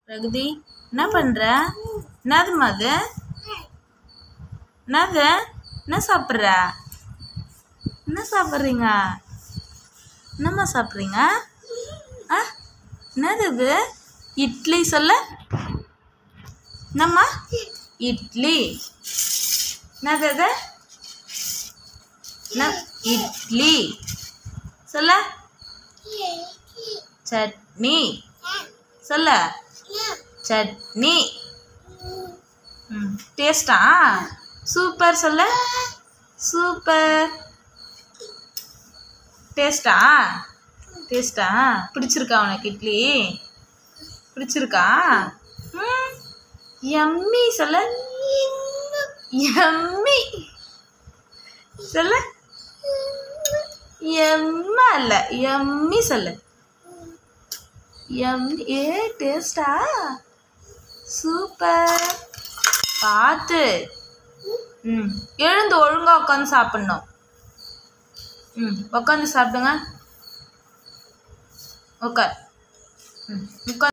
பிரகதி என்ன பண்ற என்னதும்மா அது என்னது என்ன சாப்பிட்ற என்ன சாப்பிட்றீங்க என்னம்மா சாப்பிட்றீங்க ஆ என்னது இது இட்லி சொல்ல என்னம்மா இட்லி என்னது அது என்ன இட்லி சொல்ல சட்னி சொல்ல சட்னி ம் டேஸ்டா சூப்பர் சொல்ல சூப்பர் டேஸ்டா டேஸ்டா பிடிச்சிருக்கா உனக்கு இட்லி பிடிச்சிருக்கா ம் எம்மி சொல்ல எம்மி சொல்ல எம்மா இல்லை எம்மி சொல்லு எம்மி ஏ டேஸ்டா சூப்பர் பார்த்து ம் எழுந்து ஒழுங்கா உட்காந்து சாப்பிட்ணும் ம் உட்காந்து சாப்பிடுங்க உட்கார் ம் உட்காந்து